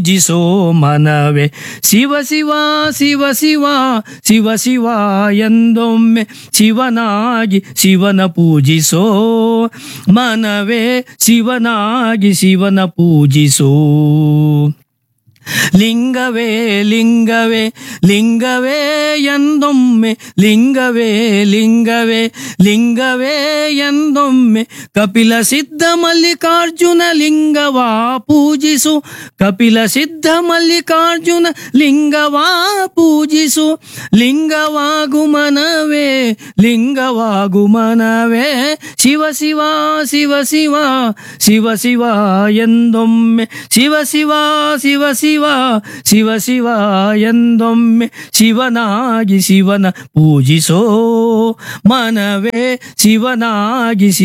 ಪೂಜಿಸೋ ಮನವೇ ಶಿವ ಶಿವ ಶಿವ ಶಿವ ಶಿವ ಶಿವ ಎಂದೊಮ್ಮೆ ಶಿವನಾಗಿ ಶಿವನ ಪೂಜಿಸೋ ಮನವೇ ಶಿವನಾಗಿ ಶಿವನ ಪೂಜಿಸೋ ಲಿಂಗವೇ ಲಿಂಗವೇ ಲಿಂಗವೇ ಎಂದೊಮ್ಮೆ ಲಿಂಗವೇ ಲಿಂಗವೇ ಲಿಂಗವೇ ಎಂದೊಮ್ಮೆ ಕಪಿಲ ಸಿದ್ಧ ಮಲ್ಲಿಕಾರ್ಜುನ ಲಿಂಗವಾ ಪೂಜಿಸು ಕಪಿಲ ಸಿದ್ಧ ಮಲ್ಲಿಕಾರ್ಜುನ ಲಿಂಗವಾ ಪೂಜಿಸು ಲಿಂಗವಾಗು ಮನವೇ ಲಿಂಗವಾಗು ಮನವೇ ಶಿವ ಶಿವ ಶಿವ ಶಿವ ಶಿವ ಶಿವ ಎಂದೊಮ್ಮೆ ಶಿವ ಶಿವ ಶಿವ ಶಿವ ಶಿವ ಶಿವ ಎಂದೊಮ್ಮೆ ಶಿವನಾಗಿ ಶಿವನ ಪೂಜಿಸೋ ಮನವೇ ಶಿವನಾಗಿ